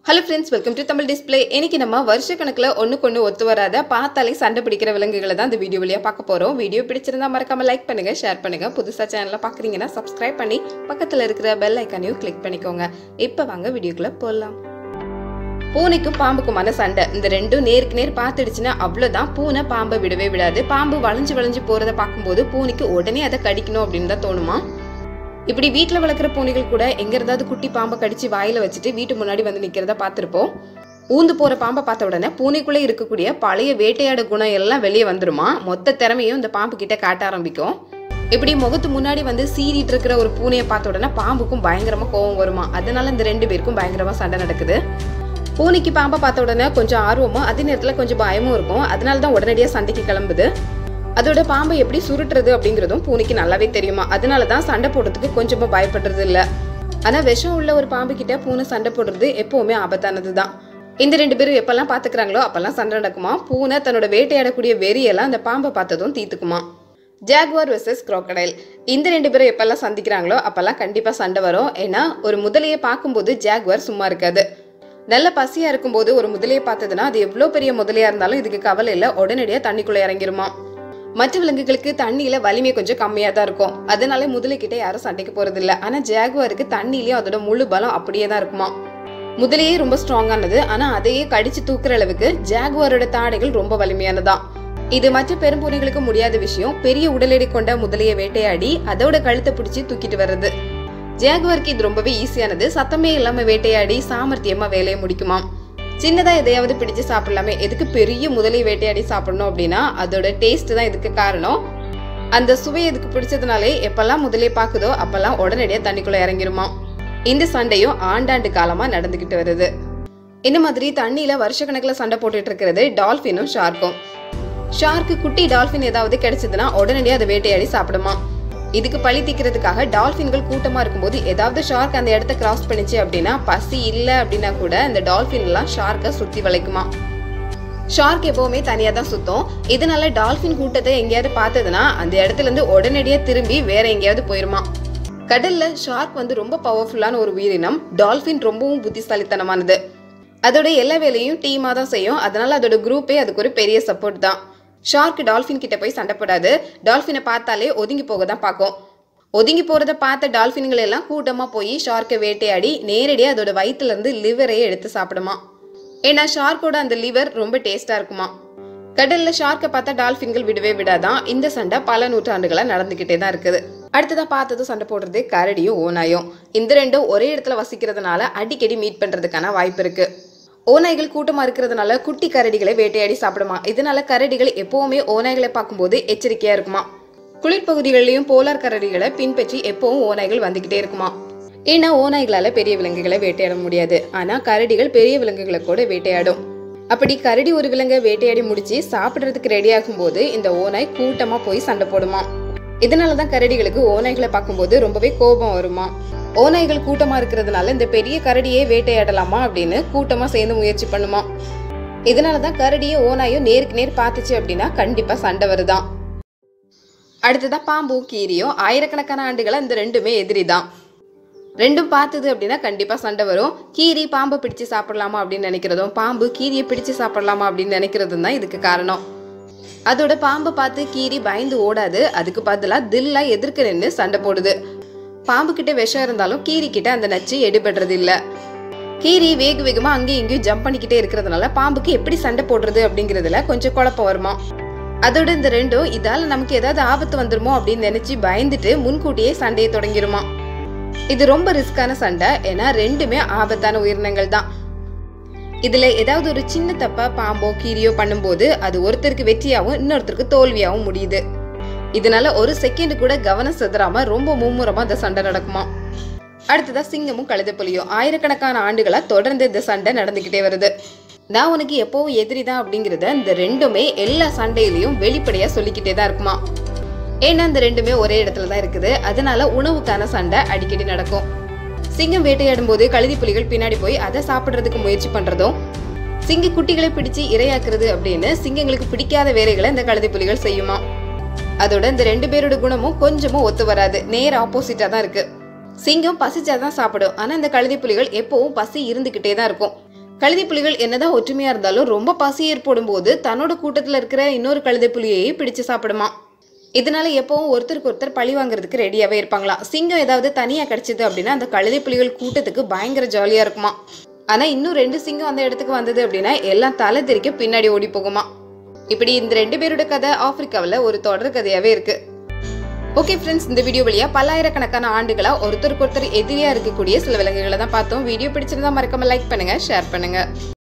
hello friends welcome to Tamil display இன்னைக்கு நம்ம வருஷ கணக்கில் ஒன்றுக்கு ஒன்று ஒத்து வராத பார்த்தாலே சண்டை பிடிக்கிற விலங்குகளை தான் இந்த வீடியோ வழியாக பார்க்க போகிறோம் வீடியோ பிடிச்சிருந்தா மறக்காம லைக் பண்ணுங்க ஷேர் பண்ணுங்க புதுசாக சேனலில் பார்க்குறீங்கன்னா சப்ஸ்கிரைப் பண்ணி பக்கத்தில் இருக்கிற பெல் ஐக்கானையும் கிளிக் பண்ணிக்கோங்க இப்போ வாங்க வீடியோக்குள்ளே போகலாம் பூனைக்கும் பாம்புக்குமான சண்டை இந்த ரெண்டும் நேருக்கு நேர் பார்த்துடுச்சுன்னா அவ்வளோதான் பூனை பாம்பை விடவே விடாது பாம்பு வளைஞ்சு வளைஞ்சு போகிறத பார்க்கும்போது பூனைக்கு உடனே அதை கடிக்கணும் அப்படின்னு தான் தோணுமா இப்படி வீட்டில் வளர்க்குற பூனைகள் கூட எங்க இருந்தாவது குட்டி பாம்பை கடிச்சு வாயில வச்சுட்டு வீட்டு முன்னாடி வந்து நிக்கிறத பார்த்துருப்போம் ஊந்து போற பாம்பை பார்த்த உடனே பூனைக்குள்ளே இருக்கக்கூடிய பழைய வேட்டையாட குணம் எல்லாம் வெளியே வந்துருமா மொத்த திறமையும் இந்த பாம்பு கிட்ட காட்ட ஆரம்பிக்கும் இப்படி முகத்து முன்னாடி வந்து சீறிட்டு இருக்கிற ஒரு பூனையை பார்த்த உடனே பாம்புக்கும் பயங்கரமா கோவம் வருமா அதனால இந்த ரெண்டு பேருக்கும் பயங்கரமா சண்டை நடக்குது பூனைக்கு பாம்பை பார்த்த உடனே கொஞ்சம் ஆர்வமும் அதே நேரத்தில் கொஞ்சம் பயமும் இருக்கும் அதனால தான் உடனடியாக சண்டைக்கு கிளம்புது அதோட பாம்பை எப்படி சுருட்டுறது அப்படிங்கிறதும் பூனைக்கு நல்லாவே தெரியுமா அதனால தான் சண்டை போடுறதுக்கு கொஞ்சமா பயப்படுறது இல்ல ஆனா விஷம் உள்ள ஒரு பாம்பு கிட்ட பூனை சண்டை போடுறது எப்பவுமே ஆபத்தானது தான் இந்த ரெண்டு பேரும் எப்பெல்லாம் பாத்துக்கிறாங்களோ அப்பெல்லாம் சண்டை நடக்குமா பூனை தன்னோட வேட்டையாடக்கூடிய வெறியெல்லாம் அந்த பாம்பை பார்த்ததும் தீத்துக்குமா ஜாகுவார் வெர்சஸ் crocodile இந்த ரெண்டு பேரும் எப்பெல்லாம் சந்திக்கிறாங்களோ அப்பெல்லாம் கண்டிப்பா சண்டை வரும் ஏன்னா ஒரு முதலையை பார்க்கும்போது ஜாகுவார் சும்மா இருக்காது நல்ல பசியா இருக்கும்போது ஒரு முதலையை பார்த்ததுன்னா அது எவ்வளோ பெரிய முதலையா இருந்தாலும் இதுக்கு கவலை இல்லை உடனடியாக தண்ணிக்குள்ள இறங்கிருமா மற்ற விலங்குகளுக்கு தண்ணியில வலிமை கொஞ்சம் கம்மியா தான் இருக்கும் அதனால முதலைக்கிட்ட யாரும் சண்டைக்கு போறது இல்ல ஆனா ஜாகுவாருக்கு தண்ணியிலயும் அதோட முழு பலம் அப்படியே தான் இருக்குமா முதலையே ரொம்ப ஸ்ட்ராங்கானது ஆனா அதையே கடிச்சு தூக்குற அளவுக்கு ஜாகுவாரோட தாடைகள் ரொம்ப வலிமையானதான் இது மற்ற பெரும்பூனைகளுக்கு முடியாத விஷயம் பெரிய உடல் எடை கொண்ட முதலையை வேட்டையாடி அதோட கழுத்தை பிடிச்சி தூக்கிட்டு வர்றது ஜாகுவாருக்கு இது ரொம்பவே ஈஸியானது சத்தமே இல்லாம வேட்டையாடி சாமர்த்தியமா வேலையை முடிக்குமாம் சின்னதா எதையாவது பிடிச்சு சாப்பிடலாமே எதுக்கு பெரிய முதலை வேட்டையாடி சாப்பிடணும் அப்படின்னா அதோட டேஸ்ட் தான் இதுக்கு காரணம் அந்த சுவை எதுக்கு பிடிச்சதுனாலே எப்பெல்லாம் முதலே பாக்குதோ அப்பெல்லாம் உடனடியாக தண்ணிக்குள்ள இறங்கிருமா இந்த சண்டையும் ஆண்டாண்டு காலமா நடந்துகிட்டு வருது இந்த மாதிரி தண்ணியில வருஷக்கணக்கில் சண்டை போட்டுட்டு இருக்கிறது டால்ஃபினும் ஷார்க்கும் ஷார்க்கு குட்டி டால்ஃபின் ஏதாவது கிடைச்சதுன்னா உடனடியாக அதை வேட்டையாடி சாப்பிடுமா இதுக்கு பழி தீக்கிறதுக்காக டால்ஃபின்கள் கூட்டமா இருக்கும்போது ஏதாவது ஷார்க் அந்த இடத்த கிராஸ் பண்ணிச்சு அப்படின்னா பசி இல்லை அப்படின்னா கூட இந்த டால்ஃபின் எல்லாம் ஷார்க்கை சுத்தி வளைக்குமா ஷார்க் எப்பவுமே தனியா தான் சுத்தும் இதனால டால்ஃபின் கூட்டத்தை எங்கேயாவது பார்த்ததுன்னா அந்த இடத்துல இருந்து உடனடியா திரும்பி வேற எங்கேயாவது போயிருமா கடல்ல ஷார்க் வந்து ரொம்ப பவர்ஃபுல்லான ஒரு உயிரினம் டால்ஃபின் ரொம்பவும் புத்திசாலித்தனமானது அதோட எல்லா வேலையும் டீமா தான் செய்யும் அதனால அதோட குரூப்பே அதுக்கு ஒரு பெரிய சப்போர்ட் தான் ஷார்க் டால்ஃபின் கிட்ட போய் சண்டை போடாது டால்ஃபினை பார்த்தாலே ஒதுங்கி போக தான் பார்க்கும் ஒதுங்கி போறத பார்த்த டால்ஃபின்கள் எல்லாம் கூட்டமா போய் ஷார்க்கை வேட்டையாடி நேரடியாக அதோட வயிற்றுல இருந்து லிவரையே எடுத்து சாப்பிடுமா ஏன்னா ஷார்க்கோட அந்த லிவர் ரொம்ப டேஸ்டா இருக்குமா கடல்ல ஷார்க்கை பார்த்தா டால்ஃபின்கள் விடவே விடாதான் இந்த சண்டை பல நூற்றாண்டுகளா நடந்துகிட்டே தான் இருக்குது அடுத்ததா பார்த்ததும் சண்டை போடுறது கரடியும் ஓநாயும் இந்த ரெண்டும் ஒரே இடத்துல வசிக்கிறதுனால அடிக்கடி மீட் பண்றதுக்கான வாய்ப்பு இருக்கு ஓநாய்கள் கூட்டமா இருக்கிறதுனால குட்டி கரடிகளை வேட்டையாடி சாப்பிடுமா இதனால கரடிகள் எப்பவுமே ஓநாய்களை பார்க்கும்போது எச்சரிக்கையா இருக்குமா குளிர்பகுதிகளிலையும் போலார் கரடிகளை பின்பற்றி எப்பவும் ஓநாய்கள் வந்துகிட்டே இருக்குமா ஏன்னா ஓநாய்களால பெரிய விலங்குகளை வேட்டையாட முடியாது ஆனா கரடிகள் பெரிய விலங்குகளை கூட வேட்டையாடும் அப்படி கரடி ஒரு விலங்கை வேட்டையாடி முடிச்சு சாப்பிடுறதுக்கு ரெடி ஆகும்போது இந்த ஓநாய் கூட்டமா போய் சண்டை போடுமா இதனாலதான் கரடிகளுக்கு ஓநாய்களை பார்க்கும்போது ரொம்பவே கோபம் வருமா ஓநாய்கள் கூட்டமா இருக்கிறதுனால இந்த பெரிய கரடியே வேட்டையாடலாமா அப்படின்னு கூட்டமா சேர்ந்து முயற்சி பண்ணுமா இதனாலதான் கரடியும் ஓநாயும் நேருக்கு நேர் பார்த்துச்சு அப்படின்னா கண்டிப்பா சண்டை வருதான் அடுத்ததா பாம்பும் கீரியும் ஆயிரக்கணக்கான ஆண்டுகளா இந்த ரெண்டுமே எதிரி தான் ரெண்டும் பார்த்தது அப்படின்னா கண்டிப்பாக சண்டை வரும் கீரி பாம்பை பிடிச்சு சாப்பிடலாமா அப்படின்னு நினைக்கிறதும் பாம்பு கீரியை பிடிச்சு சாப்பிடலாமா அப்படின்னு நினைக்கிறதும் தான் இதுக்கு காரணம் அதோட பாம்பை பார்த்து கீரி பயந்து ஓடாது அதுக்கு பதிலாக தில்லா எதிர்க்க நின்று சண்டை போடுது பாம்பு கிட்ட விஷம் இருந்தாலும் கீரி கிட்ட அந்த நச்சு எடுபடுறது இல்ல கீரி வேக வேகமா அங்கேயும் இங்கேயும் ஜம்ப் பண்ணிக்கிட்டே இருக்கிறதுனால பாம்புக்கு எப்படி சண்டை போடுறது அப்படிங்கிறதுல கொஞ்சம் குழப்பம் வருமா அதோட இந்த ரெண்டும் இதால நமக்கு ஏதாவது ஆபத்து வந்துருமோ அப்படின்னு நினைச்சு பயந்துட்டு முன்கூட்டியே சண்டையை தொடங்கிருமா இது ரொம்ப ரிஸ்கான சண்டை ஏன்னா ரெண்டுமே ஆபத்தான உயிரினங்கள் தான் இதுல ஏதாவது ஒரு சின்ன தப்பா பாம்போ கீரியோ பண்ணும்போது அது ஒருத்தருக்கு வெற்றியாவும் இன்னொருத்தருக்கு தோல்வியாவும் முடியுது இதனால ஒரு செகண்ட் கூட கவனம் சிதறாம ரொம்ப மும்முரமா இந்த சண்டை நடக்குமா அடுத்ததா சிங்கமும் கழுதைப்புலியும் ஆயிரக்கணக்கான ஆண்டுகளா தொடர்ந்து இந்த சண்டை நடந்துகிட்டே வருது நான் உனக்கு எப்பவும் எதிரி தான் அப்படிங்கிறத இந்த ரெண்டுமே எல்லா சண்டையிலையும் வெளிப்படையா சொல்லிக்கிட்டே தான் இருக்குமா ஏன்னா இந்த ரெண்டுமே ஒரே இடத்துல தான் இருக்குது அதனால உணவுக்கான சண்டை அடிக்கடி நடக்கும் சிங்கம் வேட்டையாடும் போது கழுதி புலிகள் பின்னாடி போய் அதை சாப்பிடுறதுக்கு முயற்சி பண்றதும் சிங்க குட்டிகளை பிடிச்சு இரையாக்குறது அப்படின்னு சிங்கங்களுக்கு பிடிக்காத வேலைகளை இந்த கழுதி புலிகள் செய்யுமா அதோட இந்த ரெண்டு பேரோட குணமும் கொஞ்சமும் ஒத்து வராது நேர் ஆப்போசிட்டா தான் இருக்கு சிங்கம் பசிச்சாதான் சாப்பிடும் ஆனா இந்த கழுதை புலிகள் எப்பவும் பசி இருந்துகிட்டே தான் இருக்கும் கழுதை புலிகள் என்னதான் ஒற்றுமையா இருந்தாலும் ரொம்ப பசி ஏற்படும் போது தன்னோட கூட்டத்துல இருக்கிற இன்னொரு கழுதை புலியையே பிடிச்சு சாப்பிடுமா இதனால எப்பவும் ஒருத்தருக்கு ஒருத்தர் பழி வாங்குறதுக்கு ரெடியாவே இருப்பாங்களாம் சிங்கம் ஏதாவது தனியா கிடைச்சது அப்படின்னா அந்த கழுதை புலிகள் கூட்டத்துக்கு பயங்கர ஜாலியா இருக்குமா ஆனா இன்னும் ரெண்டு சிங்கம் அந்த இடத்துக்கு வந்தது அப்படின்னா எல்லாம் தலை தெரிக்க பின்னாடி ஓடி போகுமா இப்படி இந்த ரெண்டு பேரோட கதை ஆப்பிரிக்காவில் ஒரு தொடர் கதையாவே இருக்கு ஓகே ஃப்ரெண்ட்ஸ் இந்த வீடியோ வழியா பல்லாயிரக்கணக்கான ஆண்டுகளா ஒருத்தருக்கு ஒருத்தர் எதிரியா இருக்கக்கூடிய சில விலங்குகளை தான் பார்த்தோம் வீடியோ பிடிச்சிருந்தா மறக்காம லைக் பண்ணுங்க ஷேர் பண்ணுங்க